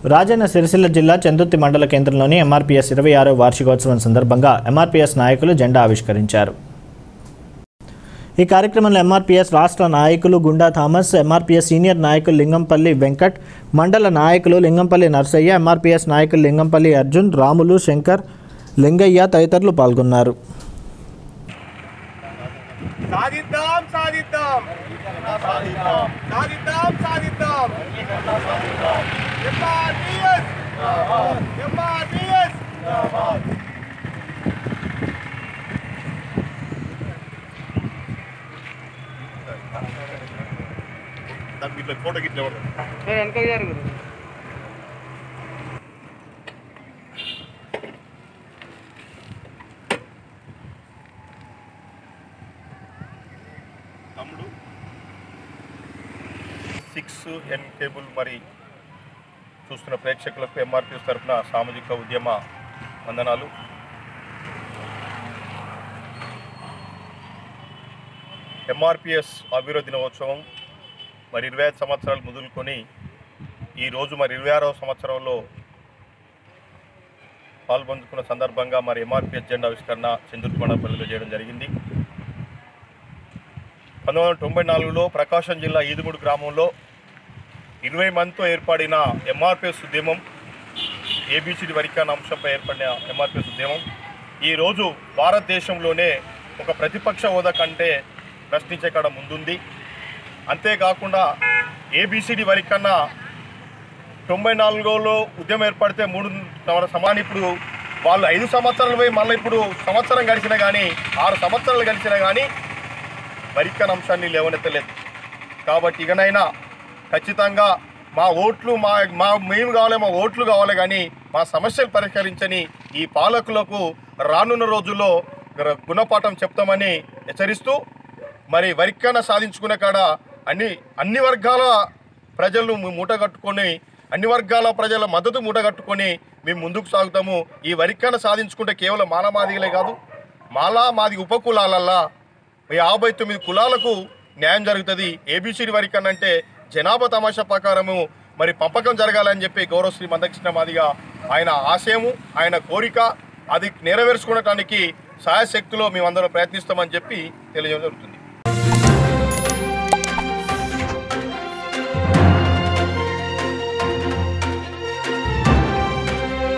రాజన్న సిరిసిల్ల జిల్లా చందుర్తి మండల కేంద్రంలోని ఎంఆర్పీఎస్ ఇరవై ఆరో వార్షికోత్సవం సందర్భంగా ఎంఆర్పీఎస్ నాయకులు జెండా ఆవిష్కరించారు ఈ కార్యక్రమంలో ఎంఆర్పీఎస్ రాష్ట్ర నాయకులు గుండా థామస్ ఎంఆర్పీఎస్ సీనియర్ నాయకులు లింగంపల్లి వెంకట్ మండల నాయకులు లింగంపల్లి నర్సయ్య ఎంఆర్పీఎస్ నాయకులు లింగంపల్లి అర్జున్ రాములు శంకర్ లింగయ్య తదితరులు పాల్గొన్నారు సాధిద్దాం సాధిద్దాం సాధిద్దాం సాధిద్దాం ఎంఆర్పిఎస్ ఎంఆర్పిఎస్ దానికి ఇట్లా ఫోటో గిట్ల ఎవరు వెనక జరుగు తమ్ముడు సిక్స్ ఎన్ కేబుల్ మరి చూస్తున్న ప్రేక్షకులకు ఎంఆర్పీఎస్ తరఫున సామాజిక ఉద్యమ వందనాలు ఎంఆర్పిఎస్ అభివృద్ధి దినోత్సవం మరి ఇరవై ఐదు సంవత్సరాలు మొదలుకొని ఈరోజు మరి ఇరవై ఆరవ సంవత్సరంలో పాల్పంచుకున్న సందర్భంగా మరి ఎంఆర్పిఎస్ జెండా ఆవిష్కరణ చంద్రుతి మండపల్లిలో చేయడం జరిగింది పంతొమ్మిది వందల తొంభై నాలుగులో ప్రకాశం జిల్లా ఈదుగుడు గ్రామంలో ఇరవై మందితో ఏర్పడిన ఎంఆర్పిఎస్ ఉద్యమం ఏబిసిడి వరికాన అంశంపై ఏర్పడిన ఎంఆర్పిఎస్ ఉద్యమం ఈరోజు భారతదేశంలోనే ఒక ప్రతిపక్ష హోదా కంటే ప్రశ్నించే కాడ ముందుంది అంతేకాకుండా ఏబిసిడి వరికన్నా తొంభై నాలుగులో ఉద్యమం ఏర్పడితే మూడు సమానం ఇప్పుడు వాళ్ళు ఐదు సంవత్సరాలు పోయి మళ్ళీ ఇప్పుడు సంవత్సరం గడిచినా కానీ ఆరు సంవత్సరాలు గడిచినా కానీ వరికన్ అంశాన్ని లేవనెత్తలేదు కాబట్టి ఇకనైనా ఖచ్చితంగా మా ఓట్లు మా మా మేము కావాలి మా ఓట్లు కావాలి కానీ మా సమస్యలు పరిష్కరించని ఈ పాలకులకు రానున్న రోజుల్లో గర- గుణపాఠం చెప్తామని హెచ్చరిస్తూ మరి వరికన్న సాధించుకునే కాడ అన్ని అన్ని వర్గాల ప్రజలు మూటగట్టుకొని అన్ని వర్గాల ప్రజల మద్దతు మూటగట్టుకొని మేము ముందుకు సాగుతాము ఈ వరికన్న సాధించుకుంటే కేవలం మాలమాదిగలే కాదు మాలా మాది ఉపకులాలల్లా యాభై తొమ్మిది కులాలకు న్యాయం జరుగుతుంది ఏబిసిడి వరికన్ అంటే జనాభా తమాషా ప్రకారము మరి పంపకం జరగాలని చెప్పి గౌరవశ్రీ మందకృష్ణ మాదిగా ఆయన ఆశయము ఆయన కోరిక అది నెరవేర్చుకోవడానికి సాయశక్తిలో మేమందరం ప్రయత్నిస్తామని చెప్పి తెలియజేయడం జరుగుతుంది